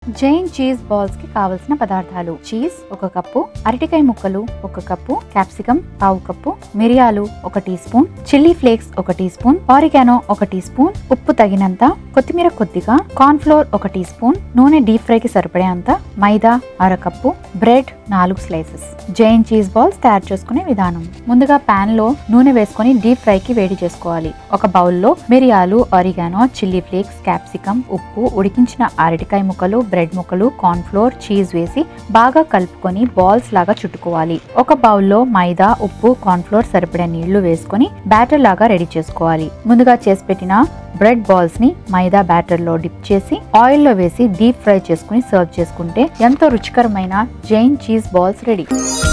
Jain cheese balls కి కావలసిన పదార్థాలు చీజ్ ఒక కప్పు అరటికాయ ముక్కలు ఒక కప్పు క్యాప్సికం పావు కప్పు మిరియాలు ఒక టీ స్పూన్ చిల్లీ ఫ్లేక్స్ ఒక టీ స్పూన్ ఆరిగానో ఒక టీ స్పూన్ ఉప్పు తగినంత కొత్తిమీర కొద్దిగా కార్న్ ఫ్లోర్ ఒక టీ స్పూన్ నూనె డీప్ ఫ్రై కి సరిపడేంత మైదా అరకప్పు బ్రెడ్ నాలుగు స్లైసెస్ జైన్ చీజ్ బాల్స్ తయారు చేసుకునే విధానం ముందుగా పాన్ లో నూనె వేసుకొని డీప్ ఫ్రై కి వేడి చేసుకోవాలి ఒక బౌల్లో మిరియాలు ఆరిగానో చిల్లీ ఫ్లేక్స్ క్యాప్సికం ఉప్పు ఉడికించిన అరటికాయ ముక్కలు బ్రెడ్ ముక్కలు కార్న్ ఫ్లోర్ చీజ్ వేసి బాగా కలుపుకొని బాల్స్ లాగా చుట్టుకోవాలి ఒక బౌల్లో మైదా ఉప్పు కార్న్ ఫ్లోర్ సరిపడే నీళ్లు వేసుకొని బ్యాటర్ లాగా రెడీ చేసుకోవాలి ముందుగా చేసి పెట్టిన బ్రెడ్ బాల్స్ ని మైదా బ్యాటర్ లో డిప్ చేసి ఆయిల్ లో వేసి డీప్ ఫ్రై చేసుకుని సర్వ్ చేసుకుంటే ఎంతో రుచికరమైన జైన్ చీజ్ బాల్స్ రెడీ